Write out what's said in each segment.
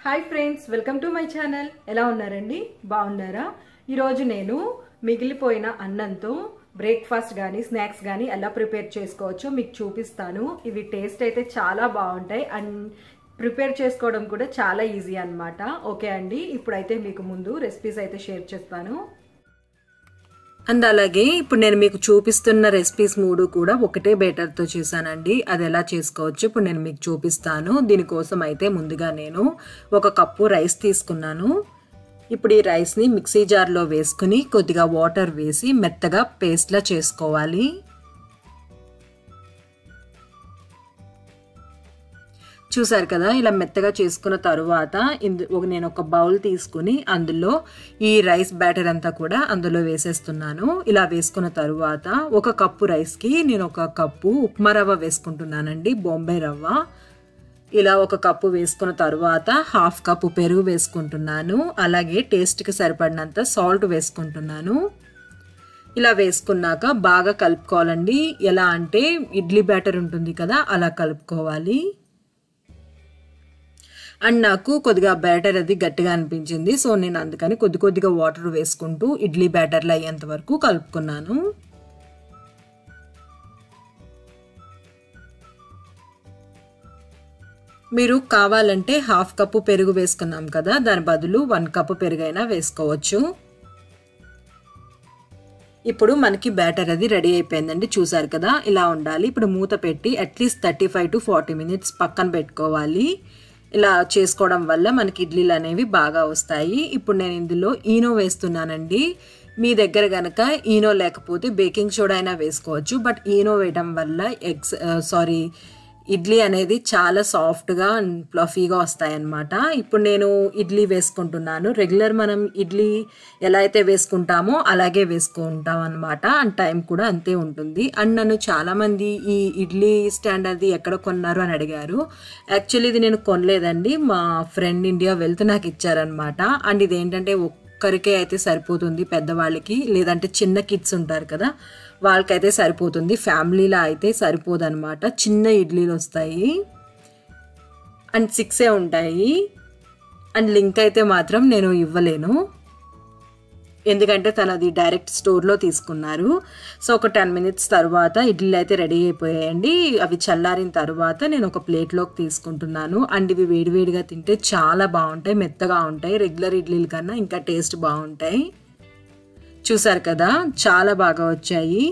hi friends welcome to my channel ఎలా ఉన్నారండి బాగున్నారా ఈరోజు నేను మిగిలిపోయిన అన్నంతో బ్రేక్ఫాస్ట్ కానీ స్నాక్స్ కానీ ఎలా ప్రిపేర్ చేసుకోవచ్చో మీకు చూపిస్తాను ఇవి టేస్ట్ అయితే చాలా బాగుంటాయి అండ్ ప్రిపేర్ చేసుకోవడం కూడా చాలా ఈజీ అన్నమాట ఓకే అండి ఇప్పుడైతే మీకు ముందు రెసిపీస్ అయితే షేర్ చేస్తాను అండ్ అలాగే ఇప్పుడు నేను మీకు చూపిస్తున్న రెసిపీస్ మూడు కూడా ఒకటే బేటర్తో చేశానండి అది ఎలా చేసుకోవచ్చు ఇప్పుడు నేను మీకు చూపిస్తాను దీనికోసం అయితే ముందుగా నేను ఒక కప్పు రైస్ తీసుకున్నాను ఇప్పుడు ఈ రైస్ని మిక్సీ జార్లో వేసుకుని కొద్దిగా వాటర్ వేసి మెత్తగా పేస్ట్లా చేసుకోవాలి చూసారు కదా ఇలా మెత్తగా చేసుకున్న తరువాత ఇందు ఒక నేను ఒక బౌల్ తీసుకుని అందులో ఈ రైస్ బ్యాటర్ అంతా కూడా అందులో వేసేస్తున్నాను ఇలా వేసుకున్న తరువాత ఒక కప్పు రైస్కి నేను ఒక కప్పు ఉప్మా రవ్వ వేసుకుంటున్నానండి బొంబే రవ్వ ఇలా ఒక కప్పు వేసుకున్న తరువాత హాఫ్ కప్పు పెరుగు వేసుకుంటున్నాను అలాగే టేస్ట్కి సరిపడినంత సాల్ట్ వేసుకుంటున్నాను ఇలా వేసుకున్నాక బాగా కలుపుకోవాలండి ఎలా అంటే ఇడ్లీ బ్యాటర్ ఉంటుంది కదా అలా కలుపుకోవాలి అండ్ నాకు కొద్దిగా బ్యాటర్ అది గట్టిగా అనిపించింది సో నేను అందుకని కొద్ది కొద్దిగా వాటర్ వేసుకుంటూ ఇడ్లీ బ్యాటర్లు అయ్యేంత వరకు కలుపుకున్నాను మీరు కావాలంటే హాఫ్ కప్పు పెరుగు వేసుకున్నాం కదా దాని బదులు వన్ కప్పు పెరుగైనా వేసుకోవచ్చు ఇప్పుడు మనకి బ్యాటర్ అది రెడీ అయిపోయిందండి చూసారు కదా ఇలా ఉండాలి ఇప్పుడు మూత పెట్టి at least thirty five to forty minutes పక్కన పెట్టుకోవాలి ఇలా చేసుకోవడం వల్ల మనకి ఇడ్లీలు అనేవి బాగా వస్తాయి ఇప్పుడు నేను ఇందులో ఈనో వేస్తున్నానండి మీ దగ్గర కనుక ఈనో లేకపోతే బేకింగ్ సోడా అయినా వేసుకోవచ్చు బట్ ఈనో వేయడం వల్ల ఎగ్స్ సారీ ఇడ్లీ అనేది చాలా సాఫ్ట్గా అండ్ ప్లఫీగా వస్తాయన్నమాట ఇప్పుడు నేను ఇడ్లీ వేసుకుంటున్నాను రెగ్యులర్ మనం ఇడ్లీ ఎలా అయితే వేసుకుంటామో అలాగే వేసుకుంటాం అనమాట అండ్ టైం కూడా అంతే ఉంటుంది అండ్ నన్ను చాలామంది ఈ ఇడ్లీ స్టాండ్ అది ఎక్కడ కొన్నారు అని అడిగారు యాక్చువల్లీ ఇది నేను కొనలేదండి మా ఫ్రెండ్ ఇండియా వెళ్తే నాకు ఇచ్చారనమాట అండ్ ఇది ఏంటంటే ఒక్కరికే అయితే సరిపోతుంది పెద్దవాళ్ళకి లేదంటే చిన్న కిడ్స్ ఉంటారు కదా వాళ్ళకైతే సరిపోతుంది ఫ్యామిలీలో అయితే సరిపోదు అనమాట చిన్న ఇడ్లీలు వస్తాయి అండ్ సిక్సే ఉంటాయి అండ్ లింక్ అయితే మాత్రం నేను ఇవ్వలేను ఎందుకంటే తనది డైరెక్ట్ స్టోర్లో తీసుకున్నారు సో ఒక టెన్ మినిట్స్ తర్వాత ఇడ్లీలు అయితే రెడీ అయిపోయాయండి అవి చల్లారిన తర్వాత నేను ఒక ప్లేట్లోకి తీసుకుంటున్నాను అండ్ ఇవి వేడివేడిగా తింటే చాలా బాగుంటాయి మెత్తగా ఉంటాయి రెగ్యులర్ ఇడ్లీల కన్నా ఇంకా టేస్ట్ బాగుంటాయి చూసారు కదా చాలా బాగా వచ్చాయి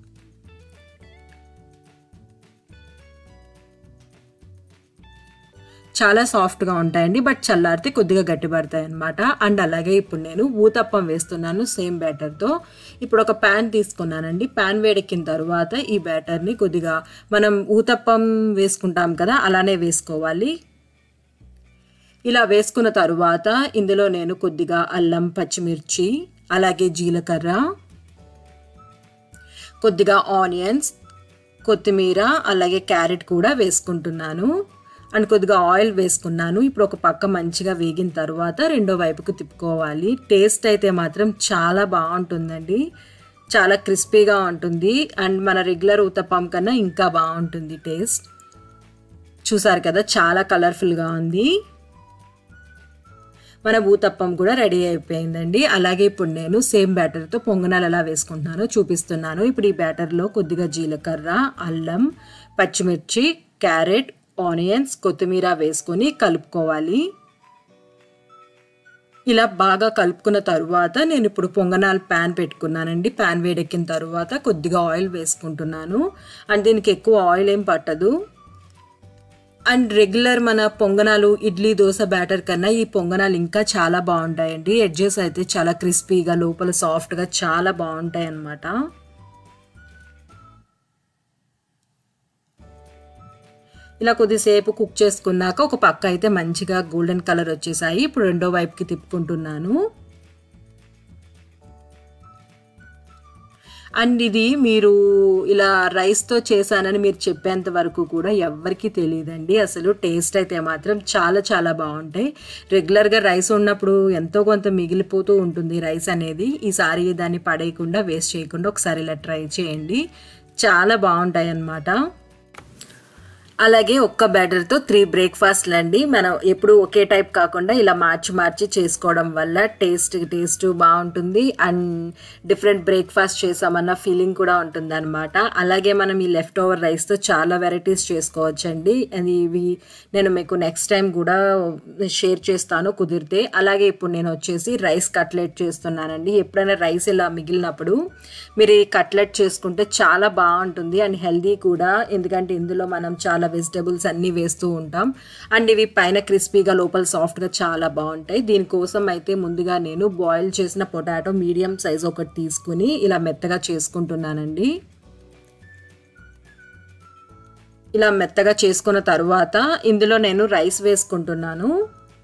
చాలా సాఫ్ట్గా ఉంటాయండి బట్ చల్లారితే కొద్దిగా గట్టిపడతాయి అనమాట అండ్ అలాగే ఇప్పుడు నేను ఊతప్పం వేస్తున్నాను సేమ్ బ్యాటర్తో ఇప్పుడు ఒక ప్యాన్ తీసుకున్నానండి ప్యాన్ వేడెక్కిన తర్వాత ఈ బ్యాటర్ని కొద్దిగా మనం ఊతప్పం వేసుకుంటాం కదా అలానే వేసుకోవాలి ఇలా వేసుకున్న తరువాత ఇందులో నేను కొద్దిగా అల్లం పచ్చిమిర్చి అలాగే జీలకర్ర కొద్దిగా ఆనియన్స్ కొత్తిమీర అలాగే క్యారెట్ కూడా వేసుకుంటున్నాను అండ్ కొద్దిగా ఆయిల్ వేసుకున్నాను ఇప్పుడు ఒక పక్క మంచిగా వేగిన తర్వాత రెండో వైపుకు తిప్పుకోవాలి టేస్ట్ అయితే మాత్రం చాలా బాగుంటుందండి చాలా క్రిస్పీగా ఉంటుంది అండ్ మన రెగ్యులర్ ఊతప్పం కన్నా ఇంకా బాగుంటుంది టేస్ట్ చూసారు కదా చాలా కలర్ఫుల్గా ఉంది మన ఊతప్పం కూడా రెడీ అయిపోయిందండి అలాగే ఇప్పుడు నేను సేమ్ బ్యాటర్తో పొంగనాలు ఎలా వేసుకుంటున్నానో చూపిస్తున్నాను ఇప్పుడు ఈ బ్యాటర్లో కొద్దిగా జీలకర్ర అల్లం పచ్చిమిర్చి క్యారెట్ ఆనియన్స్ కొత్తిమీర వేసుకొని కలుపుకోవాలి ఇలా బాగా కలుపుకున్న తరువాత నేను ఇప్పుడు పొంగనాలు ప్యాన్ పెట్టుకున్నానండి ప్యాన్ వేడెక్కిన తరువాత కొద్దిగా ఆయిల్ వేసుకుంటున్నాను అండ్ దీనికి ఎక్కువ ఆయిల్ ఏం పట్టదు అండ్ రెగ్యులర్ మన పొంగనాలు ఇడ్లీ దోశ బ్యాటర్ కన్నా ఈ పొంగనాలు ఇంకా చాలా బాగుంటాయండి ఎడ్జెస్ అయితే చాలా క్రిస్పీగా లోపల సాఫ్ట్గా చాలా బాగుంటాయి అన్నమాట ఇలా కొద్దిసేపు కుక్ చేసుకున్నాక ఒక పక్క అయితే మంచిగా గోల్డెన్ కలర్ వచ్చేసాయి ఇప్పుడు రెండో వైపుకి తిప్పుకుంటున్నాను అండ్ ఇది మీరు ఇలా రైస్తో చేశానని మీరు చెప్పేంత వరకు కూడా ఎవ్వరికీ తెలియదండి అసలు టేస్ట్ అయితే మాత్రం చాలా చాలా బాగుంటాయి రెగ్యులర్గా రైస్ ఉన్నప్పుడు ఎంతో కొంత మిగిలిపోతూ ఉంటుంది రైస్ అనేది ఈసారి దాన్ని పడేయకుండా వేస్ట్ చేయకుండా ఒకసారి ఇలా ట్రై చేయండి చాలా బాగుంటాయి అన్నమాట అలాగే ఒక్క బ్యాటర్తో త్రీ బ్రేక్ఫాస్ట్లు అండి మనం ఎప్పుడు ఒకే టైప్ కాకుండా ఇలా మార్చి మార్చి చేసుకోవడం వల్ల టేస్ట్ టేస్ట్ బాగుంటుంది అండ్ డిఫరెంట్ బ్రేక్ఫాస్ట్ చేసామన్న ఫీలింగ్ కూడా ఉంటుంది అనమాట అలాగే మనం ఈ లెఫ్ట్ ఓవర్ రైస్తో చాలా వెరైటీస్ చేసుకోవచ్చండి అది ఇవి నేను మీకు నెక్స్ట్ టైం కూడా షేర్ చేస్తాను కుదిరితే అలాగే ఇప్పుడు నేను వచ్చేసి రైస్ కట్లెట్ చేస్తున్నానండి ఎప్పుడైనా రైస్ ఇలా మిగిలినప్పుడు మీరు ఈ కట్లెట్ చేసుకుంటే చాలా బాగుంటుంది అండ్ హెల్దీ కూడా ఎందుకంటే ఇందులో మనం చాలా వెజిటబుల్స్ అన్నీ వేస్తూ ఉంటాం అండ్ ఇవి పైన క్రిస్పీగా లోపల సాఫ్ట్గా చాలా బాగుంటాయి దీనికోసం అయితే ముందుగా నేను బాయిల్ చేసిన పొటాటో మీడియం సైజ్ ఒకటి తీసుకుని ఇలా మెత్తగా చేసుకుంటున్నానండి ఇలా మెత్తగా చేసుకున్న తర్వాత ఇందులో నేను రైస్ వేసుకుంటున్నాను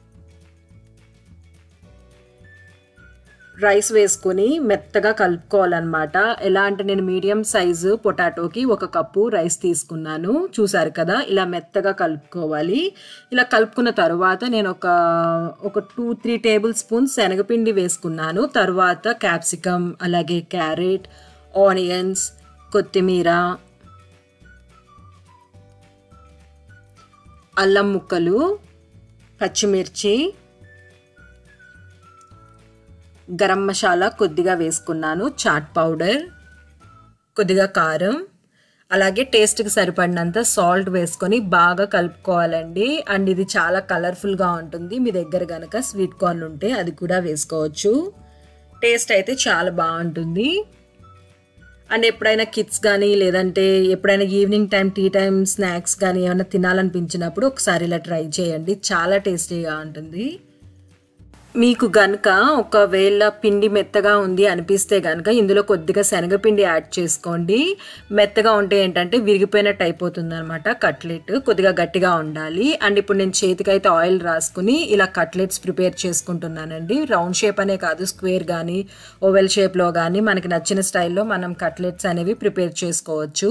రైస్ వేసుకొని మెత్తగా కలుపుకోవాలన్నమాట ఎలా అంటే నేను మీడియం సైజు పొటాటోకి ఒక కప్పు రైస్ తీసుకున్నాను చూసారు కదా ఇలా మెత్తగా కలుపుకోవాలి ఇలా కలుపుకున్న తర్వాత నేను ఒక ఒక టూ త్రీ టేబుల్ స్పూన్స్ శనగపిండి వేసుకున్నాను తర్వాత క్యాప్సికమ్ అలాగే క్యారెట్ ఆనియన్స్ కొత్తిమీర అల్లం ముక్కలు పచ్చిమిర్చి గరం మసాలా కొద్దిగా వేసుకున్నాను చాట్ పౌడర్ కొద్దిగా కారం అలాగే టేస్ట్కి సరిపడినంత సాల్ట్ వేసుకొని బాగా కలుపుకోవాలండి అండ్ ఇది చాలా కలర్ఫుల్గా ఉంటుంది మీ దగ్గర కనుక స్వీట్ కార్న్ ఉంటే అది కూడా వేసుకోవచ్చు టేస్ట్ అయితే చాలా బాగుంటుంది అండ్ ఎప్పుడైనా కిడ్స్ కానీ లేదంటే ఎప్పుడైనా evening time tea time snacks కానీ ఏమైనా తినాలనిపించినప్పుడు ఒకసారి ఇలా ట్రై చేయండి చాలా టేస్టీగా ఉంటుంది మీకు గనుక ఒకవేళ పిండి మెత్తగా ఉంది అనిపిస్తే గనుక ఇందులో కొద్దిగా శనగపిండి యాడ్ చేసుకోండి మెత్తగా ఉంటే ఏంటంటే విరిగిపోయినట్టు అయిపోతుంది అనమాట కట్లెట్ కొద్దిగా గట్టిగా ఉండాలి అండ్ ఇప్పుడు నేను చేతికైతే ఆయిల్ రాసుకుని ఇలా కట్లెట్స్ ప్రిపేర్ చేసుకుంటున్నానండి రౌండ్ షేప్ అనే కాదు స్క్వేర్ కానీ ఓవెల్ షేప్లో కానీ మనకి నచ్చిన స్టైల్లో మనం కట్లెట్స్ అనేవి ప్రిపేర్ చేసుకోవచ్చు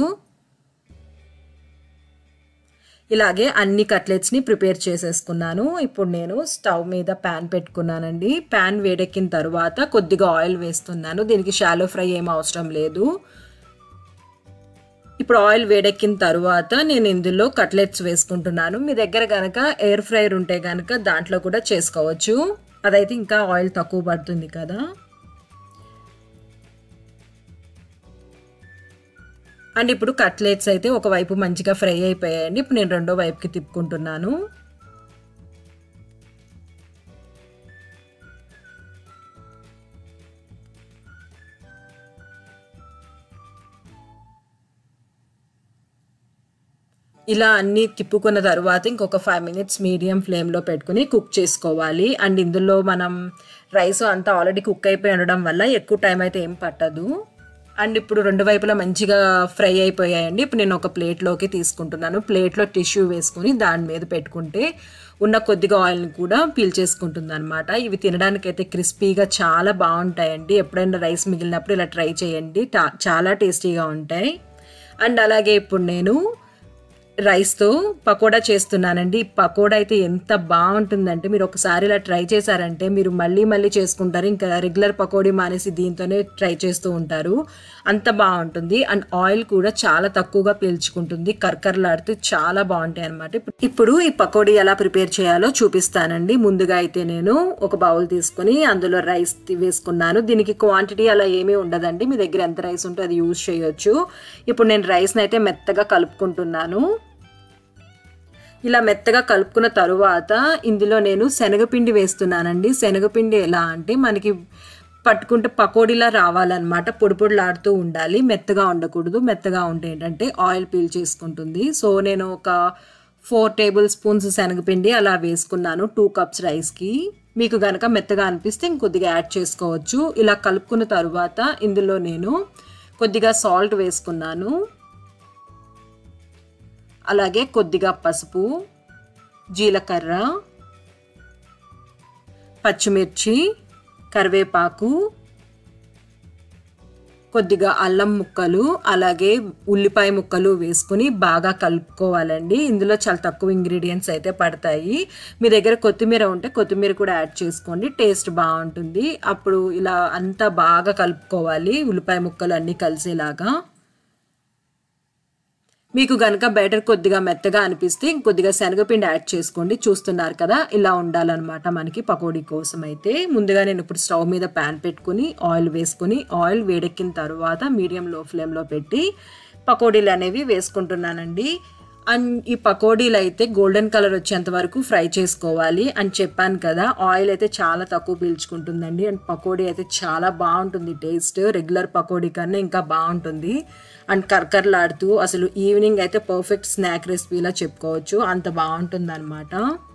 ఇలాగే అన్ని కట్లెట్స్ని ప్రిపేర్ చేసేసుకున్నాను ఇప్పుడు నేను స్టవ్ మీద ప్యాన్ పెట్టుకున్నానండి ప్యాన్ వేడెక్కిన తర్వాత కొద్దిగా ఆయిల్ వేస్తున్నాను దీనికి షాలో ఫ్రై ఏం అవసరం లేదు ఇప్పుడు ఆయిల్ వేడెక్కిన తర్వాత నేను ఇందులో కట్లెట్స్ వేసుకుంటున్నాను మీ దగ్గర కనుక ఎయిర్ ఫ్రైర్ ఉంటే కనుక దాంట్లో కూడా చేసుకోవచ్చు అదైతే ఇంకా ఆయిల్ తక్కువ పడుతుంది కదా అండ్ ఇప్పుడు కట్లెట్స్ అయితే ఒకవైపు మంచిగా ఫ్రై అయిపోయాయండి ఇప్పుడు నేను రెండో వైపుకి తిప్పుకుంటున్నాను ఇలా అన్నీ తిప్పుకున్న తర్వాత ఇంకొక ఫైవ్ మినిట్స్ మీడియం ఫ్లేమ్లో పెట్టుకుని కుక్ చేసుకోవాలి అండ్ ఇందులో మనం రైస్ అంతా ఆల్రెడీ కుక్ అయిపోయి ఉండడం వల్ల ఎక్కువ టైం అయితే ఏం పట్టదు అండ్ ఇప్పుడు రెండు వైపులా మంచిగా ఫ్రై అయిపోయాయండి ఇప్పుడు నేను ఒక ప్లేట్లోకి తీసుకుంటున్నాను ప్లేట్లో టిష్యూ వేసుకుని దాని మీద పెట్టుకుంటే ఉన్న కొద్దిగా ఆయిల్ని కూడా పీల్చేసుకుంటుంది అనమాట ఇవి తినడానికైతే క్రిస్పీగా చాలా బాగుంటాయండి ఎప్పుడైనా రైస్ మిగిలినప్పుడు ఇలా ట్రై చేయండి చాలా టేస్టీగా ఉంటాయి అండ్ అలాగే ఇప్పుడు నేను రైస్తో పకోడా చేస్తున్నానండి పకోడా అయితే ఎంత బాగుంటుందంటే మీరు ఒకసారి ఇలా ట్రై చేశారంటే మీరు మళ్ళీ మళ్ళీ చేసుకుంటారు ఇంకా రెగ్యులర్ పకోడీ మానేసి దీంతోనే ట్రై చేస్తూ ఉంటారు అంత బాగుంటుంది అండ్ ఆయిల్ కూడా చాలా తక్కువగా పీల్చుకుంటుంది కర్కర్లాడుతూ చాలా బాగుంటాయి అనమాట ఇప్పుడు ఈ పకోడీ ఎలా ప్రిపేర్ చేయాలో చూపిస్తానండి ముందుగా అయితే నేను ఒక బౌల్ తీసుకుని అందులో రైస్ వేసుకున్నాను దీనికి క్వాంటిటీ అలా ఏమీ ఉండదండి మీ దగ్గర ఎంత రైస్ ఉంటే అది యూజ్ చేయొచ్చు ఇప్పుడు నేను రైస్ని అయితే మెత్తగా కలుపుకుంటున్నాను ఇలా మెత్తగా కలుపుకున్న తరువాత ఇందులో నేను శనగపిండి వేస్తున్నానండి శనగపిండి ఎలా అంటే మనకి పట్టుకుంటే పకోడీలా రావాలన్నమాట పొడి పొడిలాడుతూ ఉండాలి మెత్తగా ఉండకూడదు మెత్తగా ఉంటే ఏంటంటే ఆయిల్ పీల్ చేసుకుంటుంది సో నేను ఒక ఫోర్ టేబుల్ స్పూన్స్ శనగపిండి అలా వేసుకున్నాను టూ కప్స్ రైస్కి మీకు కనుక మెత్తగా అనిపిస్తే ఇంకొద్దిగా యాడ్ చేసుకోవచ్చు ఇలా కలుపుకున్న తరువాత ఇందులో నేను కొద్దిగా సాల్ట్ వేసుకున్నాను అలాగే కొద్దిగా పసుపు జీలకర్ర పచ్చిమిర్చి కరివేపాకు కొద్దిగా అల్లం ముక్కలు అలాగే ఉల్లిపాయ ముక్కలు వేసుకుని బాగా కలుపుకోవాలండి ఇందులో చాలా తక్కువ ఇంగ్రీడియంట్స్ అయితే పడతాయి మీ దగ్గర కొత్తిమీర ఉంటే కొత్తిమీర కూడా యాడ్ చేసుకోండి టేస్ట్ బాగుంటుంది అప్పుడు ఇలా అంతా బాగా కలుపుకోవాలి ఉల్లిపాయ ముక్కలు అన్నీ కలిసేలాగా మీకు గనక బ్యాటర్ కొద్దిగా మెత్తగా అనిపిస్తే ఇంకొద్దిగా శనగపిండి యాడ్ చేసుకోండి చూస్తున్నారు కదా ఇలా ఉండాలన్నమాట మనకి పకోడీ కోసం అయితే ముందుగా నేను ఇప్పుడు స్టవ్ మీద ప్యాన్ పెట్టుకుని ఆయిల్ వేసుకుని ఆయిల్ వేడెక్కిన తర్వాత మీడియం లో ఫ్లేమ్లో పెట్టి పకోడీలు అనేవి వేసుకుంటున్నానండి అండ్ ఈ పకోడీలు అయితే గోల్డెన్ కలర్ వచ్చేంత వరకు ఫ్రై చేసుకోవాలి అని చెప్పాను కదా ఆయిల్ అయితే చాలా తక్కువ పీల్చుకుంటుందండి అండ్ పకోడీ అయితే చాలా బాగుంటుంది టేస్ట్ రెగ్యులర్ పకోడీ కన్నా ఇంకా బాగుంటుంది అండ్ కర్కర్లాడుతూ అసలు ఈవినింగ్ అయితే పర్ఫెక్ట్ స్నాక్ రెసిపీలా చెప్పుకోవచ్చు అంత బాగుంటుంది అనమాట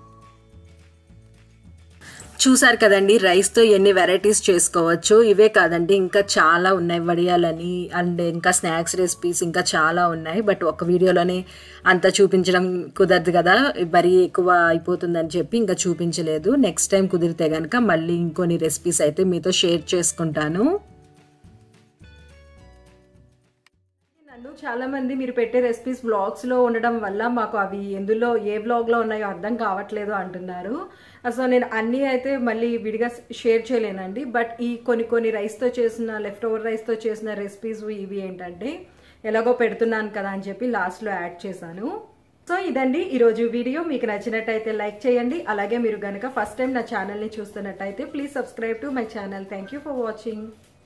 చూసారు కదండి రైస్తో ఎన్ని వెరైటీస్ చేసుకోవచ్చు ఇవే కాదండి ఇంకా చాలా ఉన్నాయి వడియాలని అండ్ ఇంకా స్నాక్స్ రెసిపీస్ ఇంకా చాలా ఉన్నాయి బట్ ఒక వీడియోలోనే అంత చూపించడం కుదరదు కదా మరీ ఎక్కువ అయిపోతుందని చెప్పి ఇంకా చూపించలేదు నెక్స్ట్ టైం కుదిరితే కనుక మళ్ళీ ఇంకొన్ని రెసిపీస్ అయితే మీతో షేర్ చేసుకుంటాను నన్ను చాలా మంది మీరు పెట్టే రెసిపీస్ వ్లాగ్స్ లో ఉండడం వల్ల మాకు అవి ఎందులో ఏ వ్లాగ్ లో ఉన్నాయో అర్థం కావట్లేదు అంటున్నారు సో నేను అన్నీ అయితే మళ్ళీ విడిగా షేర్ చేయలేనండి బట్ ఈ కొన్ని కొన్ని రైస్ తో చేసిన లెఫ్ట్ ఓవర్ రైస్ తో చేసిన రెసిపీస్ ఇవి ఏంటంటే ఎలాగో పెడుతున్నాను కదా అని చెప్పి లాస్ట్ లో యాడ్ చేశాను సో ఇదండి ఈరోజు వీడియో మీకు నచ్చినట్టయితే లైక్ చేయండి అలాగే మీరు గనక ఫస్ట్ టైం నా ఛానల్ని చూస్తున్నట్టయితే please subscribe to my channel thank you for watching